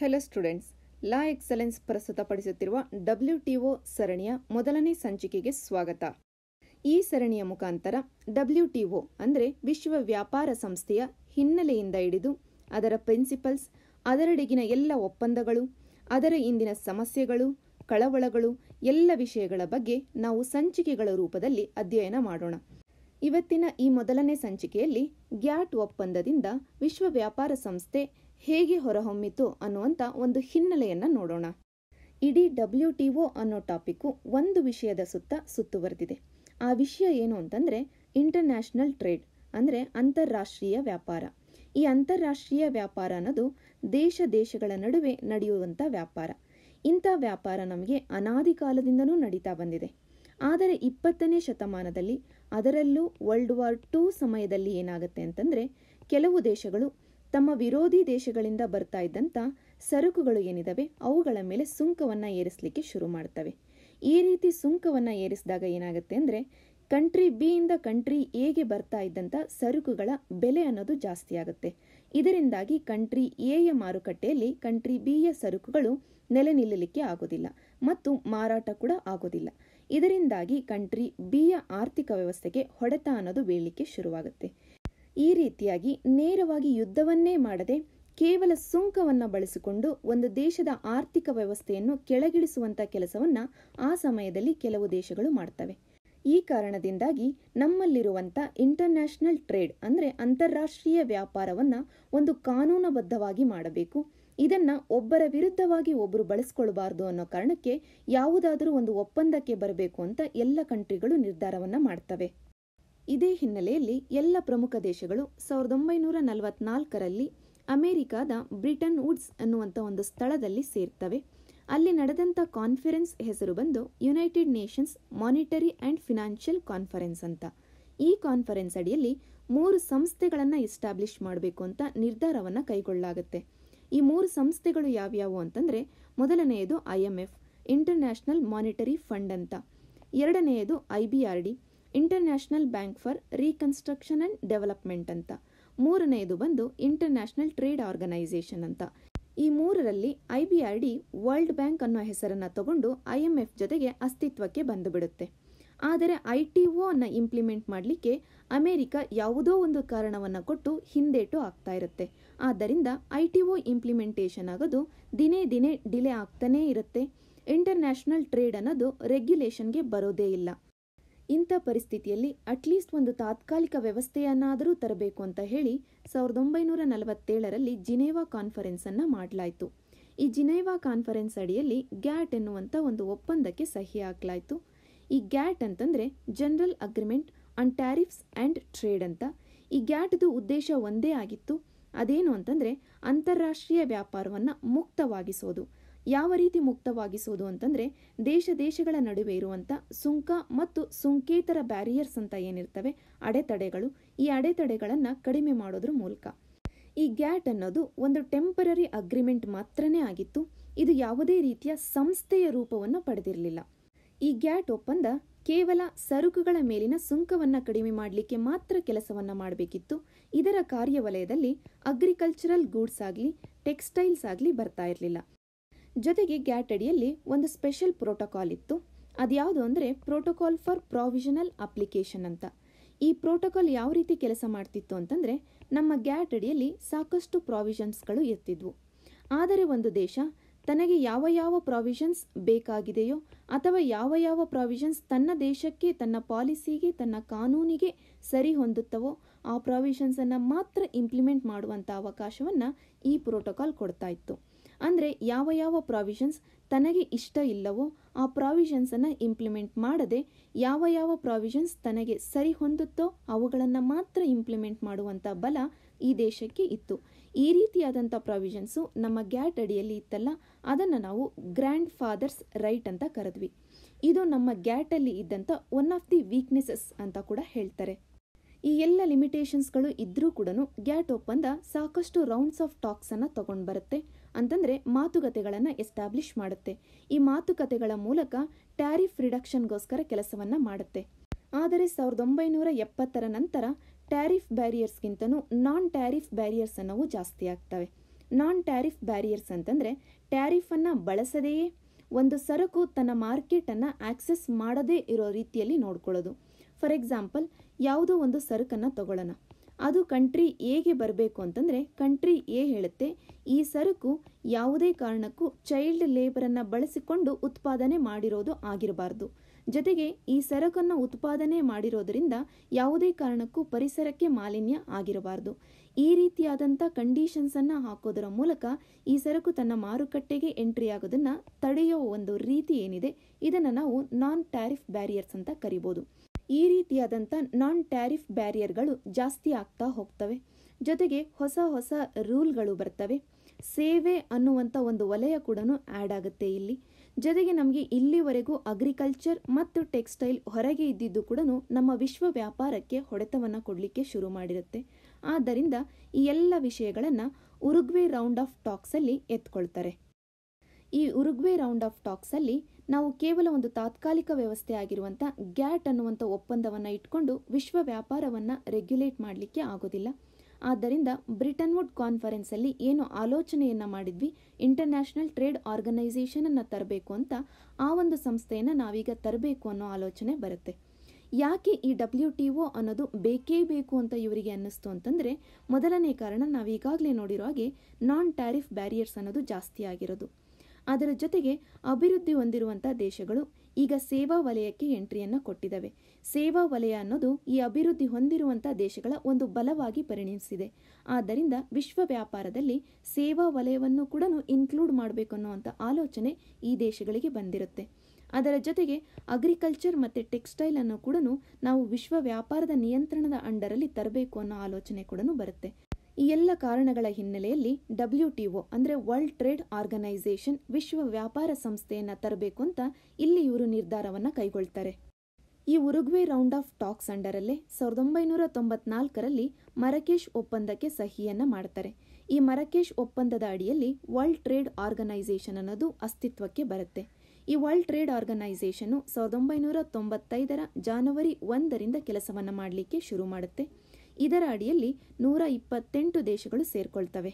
hello students law excellence ಪ್ರಸ್ತುತಪಡಿಸುತ್ತಿರುವ W T O ಸರಣಿಯ ಮೊದಲನೇ ಸಂಚಿಕೆಗೆ ಸ್ವಾಗತ ಈ ಸರಣಿಯ ಮುಖಾಂತರ ಡಬ್ಲ್ಯೂ ಟಿಒ ಅಂದರೆ ವಿಶ್ವ ವ್ಯಾಪಾರ ಸಂಸ್ಥೆಯ ಹಿನ್ನೆಲೆಯಿಂದ ಹಿಡಿದು ಅದರ ಪ್ರಿನ್ಸಿಪಲ್ಸ್ ಅದರೆಡೆಗಿನ ಎಲ್ಲ ಒಪ್ಪಂದಗಳು ಅದರ ಇಂದಿನ ಸಮಸ್ಯೆಗಳು ಕಳವಳಗಳು ಎಲ್ಲ ವಿಷಯಗಳ ಬಗ್ಗೆ ನಾವು ಸಂಚಿಕೆಗಳ ರೂಪದಲ್ಲಿ ಅಧ್ಯಯನ ಮಾಡೋಣ ಇವತ್ತಿನ ಈ ಮೊದಲನೇ ಸಂಚಿಕೆಯಲ್ಲಿ ಗ್ಯಾಟ್ ಒಪ್ಪಂದದಿಂದ ವಿಶ್ವ ವ್ಯಾಪಾರ ಸಂಸ್ಥೆ ಹೇಗೆ ಹೊರಹೊಮ್ಮಿತು ಅನ್ನುವಂಥ ಒಂದು ಹಿನ್ನೆಲೆಯನ್ನ ನೋಡೋಣ ಇಡೀ ಡಬ್ಲ್ಯೂ ಟಿಒ ಅನ್ನೋ ಟಾಪಿಕ್ಕು ಒಂದು ವಿಷಯದ ಸುತ್ತ ಸುತ್ತುವರೆದಿದೆ ಆ ವಿಷಯ ಏನು ಅಂತಂದ್ರೆ ಇಂಟರ್ನ್ಯಾಷನಲ್ ಟ್ರೇಡ್ ಅಂದರೆ ಅಂತಾರಾಷ್ಟ್ರೀಯ ವ್ಯಾಪಾರ ಈ ಅಂತಾರಾಷ್ಟ್ರೀಯ ವ್ಯಾಪಾರ ಅನ್ನೋದು ದೇಶ ದೇಶಗಳ ನಡುವೆ ನಡೆಯುವಂಥ ವ್ಯಾಪಾರ ಇಂಥ ವ್ಯಾಪಾರ ನಮಗೆ ಅನಾದಿ ಕಾಲದಿಂದನೂ ನಡೀತಾ ಬಂದಿದೆ ಆದರೆ ಇಪ್ಪತ್ತನೇ ಶತಮಾನದಲ್ಲಿ ಅದರಲ್ಲೂ ವರ್ಲ್ಡ್ ವಾರ್ ಟೂ ಸಮಯದಲ್ಲಿ ಏನಾಗುತ್ತೆ ಅಂತಂದ್ರೆ ಕೆಲವು ದೇಶಗಳು ತಮ್ಮ ವಿರೋಧಿ ದೇಶಗಳಿಂದ ಬರ್ತಾ ಇದ್ದಂಥ ಸರಕುಗಳು ಏನಿದಾವೆ ಅವುಗಳ ಮೇಲೆ ಸುಂಕವನ್ನ ಏರಿಸಲಿಕ್ಕೆ ಶುರು ಮಾಡ್ತವೆ ಈ ರೀತಿ ಸುಂಕವನ್ನ ಏರಿಸಿದಾಗ ಏನಾಗುತ್ತೆ ಅಂದ್ರೆ ಕಂಟ್ರಿ ಬಿ ಇಂದ ಕಂಟ್ರಿ ಎಗೆ ಬರ್ತಾ ಇದ್ದಂಥ ಸರಕುಗಳ ಬೆಲೆ ಅನ್ನೋದು ಜಾಸ್ತಿ ಆಗುತ್ತೆ ಇದರಿಂದಾಗಿ ಕಂಟ್ರಿ ಎಯ ಮಾರುಕಟ್ಟೆಯಲ್ಲಿ ಕಂಟ್ರಿ ಬಿಯ ಸರಕುಗಳು ನೆಲೆ ನಿಲ್ಲಲಿಕ್ಕೆ ಆಗೋದಿಲ್ಲ ಮತ್ತು ಮಾರಾಟ ಕೂಡ ಆಗೋದಿಲ್ಲ ಇದರಿಂದಾಗಿ ಕಂಟ್ರಿ ಬಿಯ ಆರ್ಥಿಕ ವ್ಯವಸ್ಥೆಗೆ ಹೊಡೆತ ಅನ್ನೋದು ಬೀಳಲಿಕ್ಕೆ ಶುರುವಾಗುತ್ತೆ ಈ ರೀತಿಯಾಗಿ ನೇರವಾಗಿ ಯುದ್ಧವನ್ನೇ ಮಾಡದೆ ಕೇವಲ ಸುಂಕವನ್ನ ಬಳಸಿಕೊಂಡು ಒಂದು ದೇಶದ ಆರ್ಥಿಕ ವ್ಯವಸ್ಥೆಯನ್ನು ಕೆಳಗಿಳಿಸುವಂತ ಕೆಲಸವನ್ನ ಆ ಸಮಯದಲ್ಲಿ ಕೆಲವು ದೇಶಗಳು ಮಾಡ್ತವೆ ಈ ಕಾರಣದಿಂದಾಗಿ ನಮ್ಮಲ್ಲಿರುವಂತ ಇಂಟರ್ನ್ಯಾಷನಲ್ ಟ್ರೇಡ್ ಅಂದ್ರೆ ಅಂತಾರಾಷ್ಟ್ರೀಯ ವ್ಯಾಪಾರವನ್ನ ಒಂದು ಕಾನೂನುಬದ್ಧವಾಗಿ ಮಾಡಬೇಕು ಇದನ್ನ ಒಬ್ಬರ ವಿರುದ್ಧವಾಗಿ ಒಬ್ಬರು ಬಳಸ್ಕೊಳ್ಬಾರ್ದು ಅನ್ನೋ ಕಾರಣಕ್ಕೆ ಯಾವುದಾದರೂ ಒಂದು ಒಪ್ಪಂದಕ್ಕೆ ಬರಬೇಕು ಅಂತ ಎಲ್ಲ ಕಂಟ್ರಿಗಳು ನಿರ್ಧಾರವನ್ನ ಮಾಡ್ತವೆ ಇದೇ ಹಿನ್ನೆಲೆಯಲ್ಲಿ ಎಲ್ಲ ಪ್ರಮುಖ ದೇಶಗಳು ಸಾವಿರದ ಒಂಬೈನೂರ ನಲವತ್ನಾಲ್ಕರಲ್ಲಿ ಅಮೆರಿಕಾದ ಬ್ರಿಟನ್ ವುಡ್ಸ್ ಅನ್ನುವಂಥ ಒಂದು ಸ್ಥಳದಲ್ಲಿ ಸೇರ್ತವೆ ಅಲ್ಲಿ ನಡೆದಂಥ ಕಾನ್ಫರೆನ್ಸ್ ಹೆಸರು ಬಂದು United Nations monetary and financial conference ಅಂತ ಈ ಕಾನ್ಫರೆನ್ಸ್ ಅಡಿಯಲ್ಲಿ ಮೂರು ಸಂಸ್ಥೆಗಳನ್ನು ಎಸ್ಟಾಬ್ಲಿಷ್ ಮಾಡಬೇಕು ಅಂತ ನಿರ್ಧಾರವನ್ನ ಕೈಗೊಳ್ಳಲಾಗುತ್ತೆ ಈ ಮೂರು ಸಂಸ್ಥೆಗಳು ಯಾವ್ಯಾವು ಅಂತಂದ್ರೆ ಮೊದಲನೆಯದು ಐಎಂಎಫ್ ಇಂಟರ್ನ್ಯಾಷನಲ್ ಮಾನಿಟರಿ ಫಂಡ್ ಅಂತ ಎರಡನೆಯದು I B R D international bank for reconstruction and development ಅಂತ ಮೂರನೆಯದು ಬಂದು ಇಂಟರ್ನ್ಯಾಷನಲ್ ಟ್ರೇಡ್ ಆರ್ಗನೈಸೇಷನ್ ಅಂತ ಈ ಮೂರರಲ್ಲಿ ಐಬಿಆರ್ಡಿ ವರ್ಲ್ಡ್ ಬ್ಯಾಂಕ್ ಅನ್ನೋ ಹೆಸರನ್ನ ತಗೊಂಡು ಐಎಂಎಫ್ ಜೊತೆಗೆ ಅಸ್ತಿತ್ವಕ್ಕೆ ಬಂದು ಬಿಡುತ್ತೆ ಆದರೆ ಐಟಿಒ ಅನ್ನ ಇಂಪ್ಲಿಮೆಂಟ್ ಮಾಡಲಿಕ್ಕೆ ಅಮೆರಿಕ ಯಾವುದೋ ಒಂದು ಕಾರಣವನ್ನ ಕೊಟ್ಟು ಹಿಂದೇಟು ಆಗ್ತಾ ಇರುತ್ತೆ ಆದ್ದರಿಂದ ಐಟಿಒ ಇಂಪ್ಲಿಮೆಂಟೇಷನ್ ಆಗೋದು ದಿನೇ ದಿನೇ ಡಿಲೇ ಆಗ್ತಾನೇ ಇರುತ್ತೆ ಇಂಟರ್ನ್ಯಾಷನಲ್ ಟ್ರೇಡ್ ಅನ್ನೋದು ರೆಗ್ಯುಲೇಷನ್ಗೆ ಬರೋದೇ ಇಲ್ಲ ಇಂಥ ಪರಿಸ್ಥಿತಿಯಲ್ಲಿ ಅಟ್ಲೀಸ್ಟ್ ಒಂದು ತಾತ್ಕಾಲಿಕ ವ್ಯವಸ್ಥೆಯನ್ನಾದರೂ ತರಬೇಕು ಅಂತ ಹೇಳಿ ಸಾವಿರದ ಒಂಬೈನೂರ ನಲವತ್ತೇಳರಲ್ಲಿ ಜಿನೇವಾ ಕಾನ್ಫರೆನ್ಸ್ ಅನ್ನ ಮಾಡಲಾಯಿತು ಈ ಜಿನೇವಾ ಕಾನ್ಫರೆನ್ಸ್ ಅಡಿಯಲ್ಲಿ ಗ್ಯಾಟ್ ಎನ್ನುವಂಥ ಒಂದು ಒಪ್ಪಂದಕ್ಕೆ ಸಹಿ ಹಾಕಲಾಯಿತು ಈ ಗ್ಯಾಟ್ ಅಂತಂದ್ರೆ general agreement on tariffs and trade ಅಂತ ಈ ಗ್ಯಾಟ್ದು ಉದ್ದೇಶ ಒಂದೇ ಆಗಿತ್ತು ಅದೇನು ಅಂತಂದ್ರೆ ಅಂತಾರಾಷ್ಟ್ರೀಯ ವ್ಯಾಪಾರವನ್ನ ಮುಕ್ತವಾಗಿಸೋದು ಯಾವ ರೀತಿ ಮುಕ್ತವಾಗಿಸೋದು ಅಂತಂದ್ರೆ ದೇಶ ದೇಶಗಳ ನಡುವೆ ಇರುವಂತ ಸುಂಕ ಮತ್ತು ಸುಂಕೇತರ ಬ್ಯಾರಿಯರ್ಸ್ ಅಂತ ಏನಿರ್ತವೆ ಅಡೆತಡೆಗಳು ಈ ಅಡೆತಡೆಗಳನ್ನ ಕಡಿಮೆ ಮಾಡೋದ್ರ ಮೂಲಕ ಈ ಗ್ಯಾಟ್ ಅನ್ನೋದು ಒಂದು ಟೆಂಪರರಿ ಅಗ್ರಿಮೆಂಟ್ ಮಾತ್ರನೇ ಆಗಿತ್ತು ಇದು ಯಾವುದೇ ರೀತಿಯ ಸಂಸ್ಥೆಯ ರೂಪವನ್ನು ಪಡೆದಿರಲಿಲ್ಲ ಈ ಗ್ಯಾಟ್ ಒಪ್ಪಂದ ಕೇವಲ ಸರಕುಗಳ ಮೇಲಿನ ಸುಂಕವನ್ನ ಕಡಿಮೆ ಮಾಡಲಿಕ್ಕೆ ಮಾತ್ರ ಕೆಲಸವನ್ನ ಮಾಡಬೇಕಿತ್ತು ಇದರ ಕಾರ್ಯವಲಯದಲ್ಲಿ ಅಗ್ರಿಕಲ್ಚರಲ್ ಗೂಡ್ಸ್ ಆಗಲಿ ಟೆಕ್ಸ್ಟೈಲ್ಸ್ ಆಗಲಿ ಬರ್ತಾ ಇರಲಿಲ್ಲ ಜೊತೆಗೆ ಗ್ಯಾಟ್ ಅಡಿಯಲ್ಲಿ ಒಂದು ಸ್ಪೆಷಲ್ ಪ್ರೋಟೋಕಾಲ್ ಇತ್ತು ಅದ್ಯಾವುದು ಅಂದರೆ ಪ್ರೋಟೋಕಾಲ್ ಫಾರ್ ಪ್ರಾವಿಷನಲ್ ಅಪ್ಲಿಕೇಶನ್ ಅಂತ ಈ ಪ್ರೋಟೋಕಾಲ್ ಯಾವ ರೀತಿ ಕೆಲಸ ಮಾಡ್ತಿತ್ತು ಅಂತಂದ್ರೆ ನಮ್ಮ ಗ್ಯಾಟ್ ಅಡಿಯಲ್ಲಿ ಸಾಕಷ್ಟು ಪ್ರಾವಿಷನ್ಸ್ಗಳು ಇರ್ತಿದ್ವು ಆದರೆ ಒಂದು ದೇಶ ತನಗೆ ಯಾವ ಯಾವ ಪ್ರಾವಿಷನ್ಸ್ ಬೇಕಾಗಿದೆಯೋ ಅಥವಾ ಯಾವ ಯಾವ ಪ್ರಾವಿಷನ್ಸ್ ತನ್ನ ದೇಶಕ್ಕೆ ತನ್ನ ಪಾಲಿಸಿಗೆ ತನ್ನ ಕಾನೂನಿಗೆ ಸರಿ ಹೊಂದುತ್ತವೋ ಆ ಪ್ರಾವಿಷನ್ಸ್ ಅನ್ನ ಮಾತ್ರ ಇಂಪ್ಲಿಮೆಂಟ್ ಮಾಡುವಂತ ಅವಕಾಶವನ್ನ ಈ ಪ್ರೋಟೋಕಾಲ್ ಕೊಡ್ತಾ ಇತ್ತು ಅಂದ್ರೆ ಯಾವ ಯಾವ ಪ್ರಾವಿಷನ್ಸ್ ತನಗೆ ಇಷ್ಟ ಇಲ್ಲವೋ ಆ ಪ್ರಾವಿಷನ್ಸ್ ಅನ್ನ ಇಂಪ್ಲಿಮೆಂಟ್ ಮಾಡದೆ ಯಾವ ಯಾವ ಪ್ರಾವಿಷನ್ಸ್ ತನಗೆ ಸರಿ ಹೊಂದುತ್ತೋ ಅವುಗಳನ್ನ ಮಾತ್ರ ಇಂಪ್ಲಿಮೆಂಟ್ ಮಾಡುವಂತ ಬಲ ಈ ದೇಶಕ್ಕೆ ಇತ್ತು ಈ ರೀತಿಯಾದಂಥ ಪ್ರಾವಿಷನ್ಸು ನಮ್ಮ ಗ್ಯಾಟ್ ಅಡಿಯಲ್ಲಿ ಇತ್ತಲ್ಲ ಅದನ್ನು ನಾವು ಗ್ರ್ಯಾಂಡ್ ಫಾದರ್ಸ್ ರೈಟ್ ಅಂತ ಕರೆದ್ವಿ ಇದು ನಮ್ಮ ಗ್ಯಾಟ್ ಅಲ್ಲಿ ಇದ್ದಂಥ ಒನ್ ಆಫ್ ದಿ ವೀಕ್ನೆಸಸ್ ಅಂತ ಕೂಡ ಹೇಳ್ತಾರೆ ಈ ಎಲ್ಲ ಲಿಮಿಟೇಷನ್ಸ್ಗಳು ಇದ್ರೂ ಕೂಡ ಗ್ಯಾಟ್ ಒಪ್ಪಂದ ಸಾಕಷ್ಟು ರೌಂಡ್ಸ್ ಆಫ್ ಟಾಕ್ಸ್ ಅನ್ನ ತಗೊಂಡ್ ಬರುತ್ತೆ ಅಂತಂದ್ರೆ ಮಾತುಕತೆಗಳನ್ನ ಎಸ್ಟಾಬ್ಲಿಷ್ ಮಾಡುತ್ತೆ ಈ ಮಾತುಕತೆಗಳ ಮೂಲಕ ಟ್ಯಾರಿಫ್ ರಿಡಕ್ಷನ್ಗೋಸ್ಕರ ಕೆಲಸವನ್ನ ಮಾಡುತ್ತೆ ಆದರೆ ಸಾವಿರದ ಒಂಬೈನೂರ ಎಪ್ಪತ್ತರ ನಂತರ ಟ್ಯಾರಿಫ್ ಬ್ಯಾರಿಯರ್ಸ್ಗಿಂತನೂ ನಾನ್ ಟ್ಯಾರಿಫ್ ಬ್ಯಾರಿಯರ್ಸ್ ಅನ್ನೋವು ಜಾಸ್ತಿ ಆಗ್ತವೆ ನಾನ್ ಟ್ಯಾರಿಫ್ ಬ್ಯಾರಿಯರ್ಸ್ ಅಂತಂದರೆ ಟ್ಯಾರಿಫನ್ನು ಬಳಸದೆಯೇ ಒಂದು ಸರಕು ತನ್ನ ಮಾರ್ಕೆಟನ್ನು ಆಕ್ಸೆಸ್ ಮಾಡದೇ ಇರೋ ರೀತಿಯಲ್ಲಿ ನೋಡ್ಕೊಳ್ಳೋದು ಫಾರ್ ಎಕ್ಸಾಂಪಲ್ ಯಾವುದೋ ಒಂದು ಸರಕನ್ನು ತಗೊಳ್ಳೋಣ ಅದು ಕಂಟ್ರಿ ಎಗೆ ಬರಬೇಕು ಅಂತಂದರೆ ಕಂಟ್ರಿ ಎ ಹೇಳುತ್ತೆ ಈ ಸರಕು ಯಾವುದೇ ಕಾರಣಕ್ಕೂ ಚೈಲ್ಡ್ ಲೇಬರನ್ನು ಬಳಸಿಕೊಂಡು ಉತ್ಪಾದನೆ ಮಾಡಿರೋದು ಆಗಿರಬಾರ್ದು ಜೊತೆಗೆ ಈ ಸರಕನ್ನು ಉತ್ಪಾದನೆ ಮಾಡಿರೋದರಿಂದ ಯಾವುದೇ ಕಾರಣಕ್ಕೂ ಪರಿಸರಕ್ಕೆ ಮಾಲಿನ್ಯ ಆಗಿರಬಾರ್ದು ಈ ರೀತಿಯಾದಂಥ ಕಂಡೀಷನ್ಸನ್ನು ಹಾಕೋದರ ಮೂಲಕ ಈ ಸರಕು ತನ್ನ ಮಾರುಕಟ್ಟೆಗೆ ಎಂಟ್ರಿ ಆಗೋದನ್ನು ತಡೆಯೋ ಒಂದು ರೀತಿ ಏನಿದೆ ಇದನ್ನು ನಾವು ನಾನ್ ಟ್ಯಾರಿಫ್ ಬ್ಯಾರಿಯರ್ಸ್ ಅಂತ ಕರಿಬೋದು ಈ ರೀತಿಯಾದಂಥ ನಾನ್ ಟ್ಯಾರಿಫ್ ಬ್ಯಾರಿಯರ್ಗಳು ಜಾಸ್ತಿ ಆಗ್ತಾ ಹೋಗ್ತವೆ ಜೊತೆಗೆ ಹೊಸ ಹೊಸ ರೂಲ್ಗಳು ಬರ್ತವೆ ಸೇವೆ ಅನ್ನುವಂಥ ಒಂದು ವಲಯ ಕೂಡ ಆ್ಯಡ್ ಆಗುತ್ತೆ ಇಲ್ಲಿ ಜೊತೆಗೆ ನಮಗೆ ಇಲ್ಲಿವರೆಗೂ ಅಗ್ರಿಕಲ್ಚರ್ ಮತ್ತು ಟೆಕ್ಸ್ಟೈಲ್ ಹೊರಗೆ ಇದ್ದಿದ್ದು ಕೂಡ ನಮ್ಮ ವಿಶ್ವ ವ್ಯಾಪಾರಕ್ಕೆ ಹೊಡೆತವನ್ನು ಕೊಡಲಿಕ್ಕೆ ಶುರು ಮಾಡಿರುತ್ತೆ ಆದ್ದರಿಂದ ಈ ಎಲ್ಲ ವಿಷಯಗಳನ್ನು ಉರುಗ್ವೆ ರೌಂಡ್ ಆಫ್ ಟಾಕ್ಸಲ್ಲಿ ಎತ್ಕೊಳ್ತಾರೆ ಈ ಉರುಗ್ವೆ ರೌಂಡ್ ಆಫ್ ಟಾಕ್ಸಲ್ಲಿ ನಾವು ಕೇವಲ ಒಂದು ತಾತ್ಕಾಲಿಕ ವ್ಯವಸ್ಥೆ ಆಗಿರುವಂಥ ಗ್ಯಾಟ್ ಅನ್ನುವಂಥ ಒಪ್ಪಂದವನ್ನು ಇಟ್ಕೊಂಡು ವಿಶ್ವ ವ್ಯಾಪಾರವನ್ನು ರೆಗ್ಯುಲೇಟ್ ಮಾಡಲಿಕ್ಕೆ ಆಗೋದಿಲ್ಲ ಆದ್ದರಿಂದ ಬ್ರಿಟನ್ ವುಡ್ ಕಾನ್ಫರೆನ್ಸಲ್ಲಿ ಏನು ಆಲೋಚನೆಯನ್ನು ಮಾಡಿದ್ವಿ ಇಂಟರ್ನ್ಯಾಷನಲ್ ಟ್ರೇಡ್ ಆರ್ಗನೈಸೇಷನನ್ನು ತರಬೇಕು ಅಂತ ಆ ಒಂದು ಸಂಸ್ಥೆಯನ್ನು ನಾವೀಗ ತರಬೇಕು ಅನ್ನೋ ಆಲೋಚನೆ ಬರುತ್ತೆ ಯಾಕೆ ಈ ಡಬ್ಲ್ಯೂ ಟಿ ಒ ಅನ್ನೋದು ಬೇಕೇ ಬೇಕು ಅಂತ ಇವರಿಗೆ ಅನ್ನಿಸ್ತು ಅಂತಂದರೆ ಮೊದಲನೇ ಕಾರಣ ನಾವೀಗಾಗಲೇ ನೋಡಿರೋ ಹಾಗೆ ನಾನ್ ಟ್ಯಾರಿಫ್ ಬ್ಯಾರಿಯರ್ಸ್ ಅನ್ನೋದು ಜಾಸ್ತಿ ಆಗಿರೋದು ಅದರ ಜೊತೆಗೆ ಅಭಿವೃದ್ಧಿ ಹೊಂದಿರುವಂಥ ದೇಶಗಳು ಈಗ ಸೇವಾ ವಲಯಕ್ಕೆ ಎಂಟ್ರಿಯನ್ನು ಕೊಟ್ಟಿದ್ದಾವೆ ಸೇವಾ ವಲಯ ಅನ್ನೋದು ಈ ಅಭಿವೃದ್ಧಿ ಹೊಂದಿರುವಂಥ ದೇಶಗಳ ಒಂದು ಬಲವಾಗಿ ಪರಿಣಮಿಸಿದೆ ಆದ್ದರಿಂದ ವಿಶ್ವ ವ್ಯಾಪಾರದಲ್ಲಿ ಸೇವಾ ವಲಯವನ್ನು ಕೂಡ ಇನ್ಕ್ಲೂಡ್ ಮಾಡಬೇಕು ಅನ್ನುವಂಥ ಆಲೋಚನೆ ಈ ದೇಶಗಳಿಗೆ ಬಂದಿರುತ್ತೆ ಅದರ ಜೊತೆಗೆ ಅಗ್ರಿಕಲ್ಚರ್ ಮತ್ತು ಟೆಕ್ಸ್ಟೈಲ್ ಅನ್ನು ಕೂಡ ನಾವು ವಿಶ್ವ ವ್ಯಾಪಾರದ ನಿಯಂತ್ರಣದ ಅಂಡರಲ್ಲಿ ತರಬೇಕು ಅನ್ನೋ ಆಲೋಚನೆ ಕೂಡ ಬರುತ್ತೆ ಈ ಎಲ್ಲ ಕಾರಣಗಳ ಹಿನ್ನೆಲೆಯಲ್ಲಿ ಡಬ್ಲ್ಯೂ ಟಿ ಒ ಅಂದರೆ ವರ್ಲ್ಡ್ ಟ್ರೇಡ್ ಆರ್ಗನೈಸೇಷನ್ ವಿಶ್ವ ವ್ಯಾಪಾರ ಸಂಸ್ಥೆಯನ್ನು ತರಬೇಕು ಅಂತ ಇಲ್ಲಿ ಇವರು ನಿರ್ಧಾರವನ್ನು ಕೈಗೊಳ್ತಾರೆ ಈ ಉರುಗ್ವೆ ರೌಂಡ್ ಆಫ್ ಟಾಕ್ಸ್ ಅಂಡರಲ್ಲೇ ಸಾವಿರದ ಒಂಬೈನೂರ ತೊಂಬತ್ನಾಲ್ಕರಲ್ಲಿ ಮರಕೇಶ್ ಒಪ್ಪಂದಕ್ಕೆ ಸಹಿಯನ್ನು ಮಾಡ್ತಾರೆ ಈ ಮರಕೇಶ್ ಒಪ್ಪಂದದ ಅಡಿಯಲ್ಲಿ ವರ್ಲ್ಡ್ ಟ್ರೇಡ್ ಆರ್ಗನೈಸೇಷನ್ ಅನ್ನೋದು ಅಸ್ತಿತ್ವಕ್ಕೆ ಬರುತ್ತೆ ಈ ವರ್ಲ್ಡ್ ಟ್ರೇಡ್ ಆರ್ಗನೈಸೇಷನ್ನು ಸಾವಿರದ ಒಂಬೈನೂರ ತೊಂಬತ್ತೈದರ ಜಾನವರಿ ಒಂದರಿಂದ ಕೆಲಸವನ್ನು ಮಾಡಲಿಕ್ಕೆ ಶುರು ಮಾಡುತ್ತೆ ಇದರ ಅಡಿಯಲ್ಲಿ ನೂರ ಇಪ್ಪತ್ತೆಂಟು ದೇಶಗಳು ಸೇರ್ಕೊಳ್ತವೆ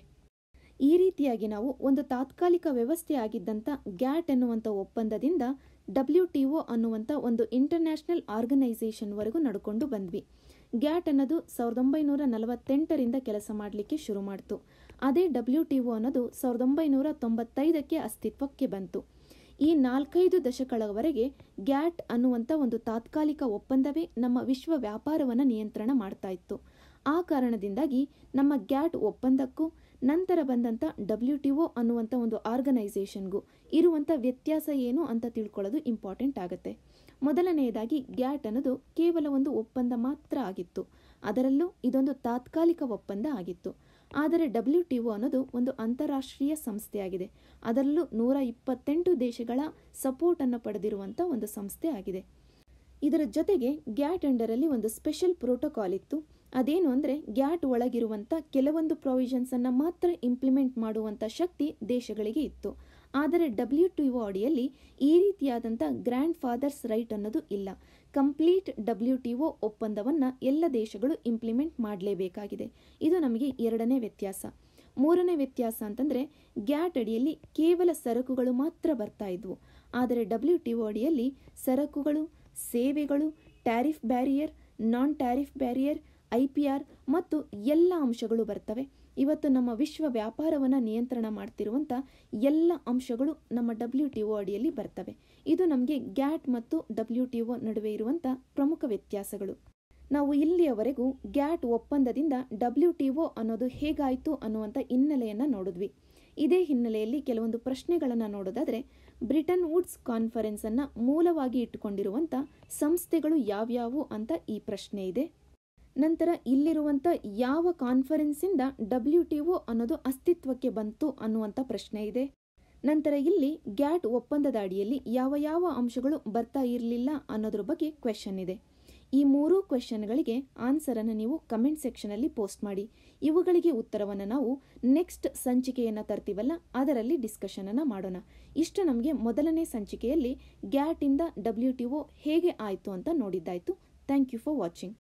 ಈ ರೀತಿಯಾಗಿ ನಾವು ಒಂದು ತಾತ್ಕಾಲಿಕ ವ್ಯವಸ್ಥೆ ಆಗಿದ್ದಂಥ ಗ್ಯಾಟ್ ಎನ್ನುವಂಥ ಒಪ್ಪಂದದಿಂದ ಡಬ್ಲ್ಯೂ ಟಿ ಒ ಅನ್ನುವಂಥ ಒಂದು ಇಂಟರ್ನ್ಯಾಷನಲ್ ಆರ್ಗನೈಸೇಷನ್ವರೆಗೂ ನಡ್ಕೊಂಡು ಬಂದ್ವಿ ಗ್ಯಾಟ್ ಅನ್ನೋದು ಸಾವಿರದ ಒಂಬೈನೂರ ನಲವತ್ತೆಂಟರಿಂದ ಕೆಲಸ ಮಾಡಲಿಕ್ಕೆ ಶುರು ಮಾಡ್ತು ಅದೇ ಡಬ್ಲ್ಯೂ ಟಿ ಒ ಅನ್ನೋದು ಸಾವಿರದ ಒಂಬೈನೂರ ತೊಂಬತ್ತೈದಕ್ಕೆ ಅಸ್ತಿತ್ವಕ್ಕೆ ಬಂತು ಈ ನಾಲ್ಕೈದು ದಶಕಗಳವರೆಗೆ ಗ್ಯಾಟ್ ಅನ್ನುವಂಥ ಒಂದು ತಾತ್ಕಾಲಿಕ ಒಪ್ಪಂದವೇ ನಮ್ಮ ವಿಶ್ವ ವ್ಯಾಪಾರವನ್ನು ನಿಯಂತ್ರಣ ಮಾಡ್ತಾ ಇತ್ತು ಆ ಕಾರಣದಿಂದಾಗಿ ನಮ್ಮ ಗ್ಯಾಟ್ ಒಪ್ಪಂದಕ್ಕೂ ನಂತರ ಬಂದಂಥ ಡಬ್ಲ್ಯೂ ಟಿ ಒ ಅನ್ನುವಂಥ ಒಂದು ಆರ್ಗನೈಸೇಷನ್ಗೂ ಇರುವಂಥ ವ್ಯತ್ಯಾಸ ಏನು ಅಂತ ತಿಳ್ಕೊಳ್ಳೋದು ಇಂಪಾರ್ಟೆಂಟ್ ಆಗುತ್ತೆ ಮೊದಲನೆಯದಾಗಿ ಗ್ಯಾಟ್ ಅನ್ನೋದು ಕೇವಲ ಒಂದು ಒಪ್ಪಂದ ಮಾತ್ರ ಆಗಿತ್ತು ಅದರಲ್ಲೂ ಇದೊಂದು ತಾತ್ಕಾಲಿಕ ಒಪ್ಪಂದ ಆಗಿತ್ತು ಆದರೆ ಡಬ್ಲ್ಯೂ ಟಿ ಒ ಅನ್ನೋದು ಒಂದು ಅಂತಾರಾಷ್ಟ್ರೀಯ ಸಂಸ್ಥೆಯಾಗಿದೆ ಅದರಲ್ಲೂ ನೂರ ಇಪ್ಪತ್ತೆಂಟು ದೇಶಗಳ ಸಪೋರ್ಟನ್ನು ಪಡೆದಿರುವಂಥ ಒಂದು ಸಂಸ್ಥೆ ಆಗಿದೆ ಇದರ ಜೊತೆಗೆ ಗ್ಯಾಟ್ ಅಂಡರಲ್ಲಿ ಒಂದು ಸ್ಪೆಷಲ್ ಪ್ರೋಟೋಕಾಲ್ ಇತ್ತು ಅದೇನು ಅಂದರೆ ಗ್ಯಾಟ್ ಒಳಗಿರುವಂಥ ಕೆಲವೊಂದು ಪ್ರೊವಿಷನ್ಸನ್ನು ಮಾತ್ರ ಇಂಪ್ಲಿಮೆಂಟ್ ಮಾಡುವಂಥ ಶಕ್ತಿ ದೇಶಗಳಿಗೆ ಇತ್ತು ಆದರೆ ಡಬ್ಲ್ಯೂ ಟಿ ಒ ಅಡಿಯಲ್ಲಿ ಈ ರೀತಿಯಾದಂಥ ಗ್ರ್ಯಾಂಡ್ ಫಾದರ್ಸ್ ರೈಟ್ ಅನ್ನೋದು ಇಲ್ಲ ಕಂಪ್ಲೀಟ್ ಡಬ್ಲ್ಯೂ ಟಿ ಒ ಒಪ್ಪಂದವನ್ನು ಎಲ್ಲ ದೇಶಗಳು ಇಂಪ್ಲಿಮೆಂಟ್ ಮಾಡಲೇಬೇಕಾಗಿದೆ ಇದು ನಮಗೆ ಎರಡನೇ ವ್ಯತ್ಯಾಸ ಮೂರನೇ ವ್ಯತ್ಯಾಸ ಅಂತಂದರೆ ಗ್ಯಾಟ್ ಅಡಿಯಲ್ಲಿ ಕೇವಲ ಸರಕುಗಳು ಮಾತ್ರ ಬರ್ತಾ ಇದ್ವು ಆದರೆ ಡಬ್ಲ್ಯೂ ಟಿ ಒ ಅಡಿಯಲ್ಲಿ ಸರಕುಗಳು ಸೇವೆಗಳು tariff barrier non tariff barrier I P R ಮತ್ತು ಎಲ್ಲ ಅಂಶಗಳು ಬರ್ತವೆ ಇವತ್ತು ನಮ್ಮ ವಿಶ್ವ ವ್ಯಾಪಾರವನ್ನು ನಿಯಂತ್ರಣ ಮಾಡ್ತಿರುವಂಥ ಎಲ್ಲ ಅಂಶಗಳು ನಮ್ಮ ಡಬ್ಲ್ಯೂ ಟಿ ಒ ಅಡಿಯಲ್ಲಿ ಬರ್ತವೆ ಇದು ನಮಗೆ ಗ್ಯಾಟ್ ಮತ್ತು ಡಬ್ಲ್ಯೂ ಟಿ ಒ ನಡುವೆ ಇರುವಂಥ ಪ್ರಮುಖ ವ್ಯತ್ಯಾಸಗಳು ನಾವು ಇಲ್ಲಿಯವರೆಗೂ ಗ್ಯಾಟ್ ಒಪ್ಪಂದದಿಂದ ಡಬ್ಲ್ಯೂ ಟಿ ಒ ಅನ್ನೋದು ಹೇಗಾಯಿತು ಅನ್ನುವಂಥ ಹಿನ್ನೆಲೆಯನ್ನು ನೋಡಿದ್ವಿ ಇದೇ ಹಿನ್ನೆಲೆಯಲ್ಲಿ ಕೆಲವೊಂದು ಪ್ರಶ್ನೆಗಳನ್ನು ನೋಡೋದಾದರೆ ಬ್ರಿಟನ್ ವುಡ್ಸ್ ಕಾನ್ಫರೆನ್ಸನ್ನು ಮೂಲವಾಗಿ ಇಟ್ಟುಕೊಂಡಿರುವಂಥ ಸಂಸ್ಥೆಗಳು ಯಾವ್ಯಾವು ಅಂತ ಈ ಪ್ರಶ್ನೆ ಇದೆ ನಂತರ ಇಲ್ಲಿರುವಂಥ ಯಾವ ಕಾನ್ಫರೆನ್ಸಿಂದ ಡಬ್ಲ್ಯೂ ಟಿ ಒ ಅನ್ನೋದು ಅಸ್ತಿತ್ವಕ್ಕೆ ಬಂತು ಅನ್ನುವಂಥ ಪ್ರಶ್ನೆ ಇದೆ ನಂತರ ಇಲ್ಲಿ ಗ್ಯಾಟ್ ಒಪ್ಪಂದದ ಅಡಿಯಲ್ಲಿ ಯಾವ ಯಾವ ಅಂಶಗಳು ಬರ್ತಾ ಇರಲಿಲ್ಲ ಅನ್ನೋದ್ರ ಬಗ್ಗೆ ಕ್ವೆಶನ್ ಇದೆ ಈ ಮೂರೂ ಕ್ವೆಶನ್ಗಳಿಗೆ ಆನ್ಸರನ್ನು ನೀವು ಕಮೆಂಟ್ ಸೆಕ್ಷನಲ್ಲಿ ಪೋಸ್ಟ್ ಮಾಡಿ ಇವುಗಳಿಗೆ ಉತ್ತರವನ್ನು ನಾವು ನೆಕ್ಸ್ಟ್ ಸಂಚಿಕೆಯನ್ನು ತರ್ತೀವಲ್ಲ ಅದರಲ್ಲಿ ಡಿಸ್ಕಷನನ್ನು ಮಾಡೋಣ ಇಷ್ಟು ನಮಗೆ ಮೊದಲನೇ ಸಂಚಿಕೆಯಲ್ಲಿ ಗ್ಯಾಟಿಂದ ಡಬ್ಲ್ಯೂ ಟಿ ಒ ಹೇಗೆ ಆಯಿತು ಅಂತ ನೋಡಿದ್ದಾಯಿತು ಥ್ಯಾಂಕ್ ಯು ಫಾರ್ ವಾಚಿಂಗ್